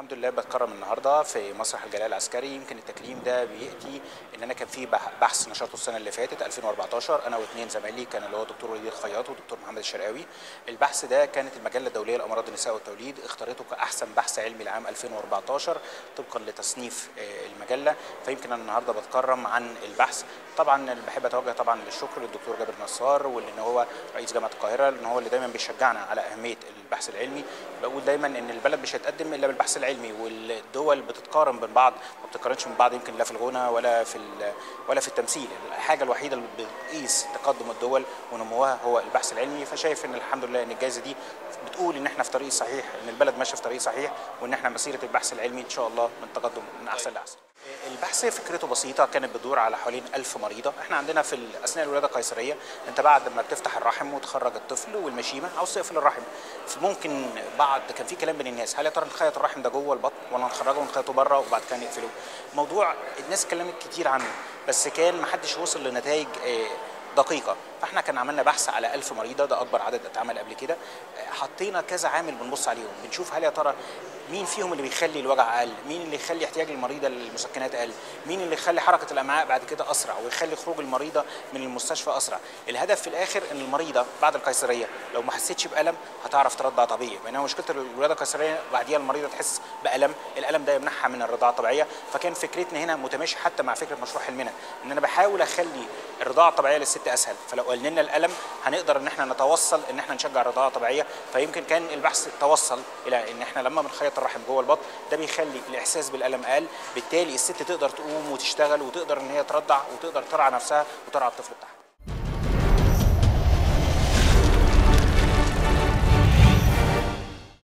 الحمد لله بتكرم النهارده في مسرح الجلال العسكري يمكن التكريم ده بياتي ان انا كان في بح- بحث نشرته السنه اللي فاتت 2014 انا واثنين زمايلي كان اللي هو دكتور وليد الخياط ودكتور محمد الشرقاوي البحث ده كانت المجله الدوليه لامراض النساء والتوليد اختارته كاحسن بحث علمي لعام 2014 طبقا لتصنيف آه، المجله فيمكن انا النهارده بتكرم عن البحث طبعا اللي بحب اتوجه طبعا للشكر للدكتور جابر نصار واللي هو رئيس جامعه القاهره لان هو اللي دايما بيشجعنا على اهميه البحث العلمي بقول دايما ان البلد مش هتقدم الا بالبحث العلمي والدول بتتقارن بين بعض ما بتتقارنش من بعض يمكن لا في الغنى ولا في ال- ولا في التمثيل الحاجه الوحيده اللي بتقيس تقدم الدول ونموها هو البحث العلمي فشايف ان الحمد لله ان الجائزه دي بتقول ان احنا في طريق صحيح ان البلد ماشيه في طريق صحيح وان احنا مسيره البحث العلمي ان شاء الله من تقدم من احسن لاحسن البحث فكرته بسيطه كانت بتدور على حوالين ألف مريضه احنا عندنا في ال- اثناء الولاده القيصريه انت بعد ما بتفتح الرحم وتخرج الطفل والمشيمه عاوز تقفل الرحم ممكن بعض كان في كلام بين الناس هل يا ترى نخيط الرحم ده جوه البطن ولا نخرجه ونخيطه بره وبعد كده نقفله موضوع الناس اتكلمت كتير عنه بس كان ما حدش وصل لنتائج آه، دقيقه فاحنا كان عملنا بحث على ألف مريضه ده اكبر عدد اتعمل قبل كده آه، حطينا كذا عامل بنبص عليهم بنشوف هل يا ترى مين فيهم اللي بيخلي الوجع اقل مين اللي يخلي احتياج المريضه للمسكنات اقل مين اللي يخلي حركه الامعاء بعد كده اسرع ويخلي خروج المريضه من المستشفى اسرع الهدف في الاخر ان المريضه بعد القيصريه لو ما حسيتش بالم هتعرف ترضع طبيعي بينما مشكله الولاده القيصريه بعديها المريضه تحس بالم الالم ده يمنعها من الرضاعه الطبيعيه فكان فكرتنا هنا متماشي حتى مع فكره مشروع حلمنا ان انا بحاول اخلي الرضاعه الطبيعيه للست اسهل فلو قللنا الالم هنقدر ان احنا نتوصل ان احنا نشجع الرضاعه الطبيعيه فيمكن كان البحث توصل الى ان احنا لما بنخيط الرحم جوه البطن ده بيخلي الاحساس بالالم اقل بالتالي الست تقدر تقوم وتشتغل وتقدر ان هي ترضع وتقدر ترعى نفسها وترعى الطفل بتاعها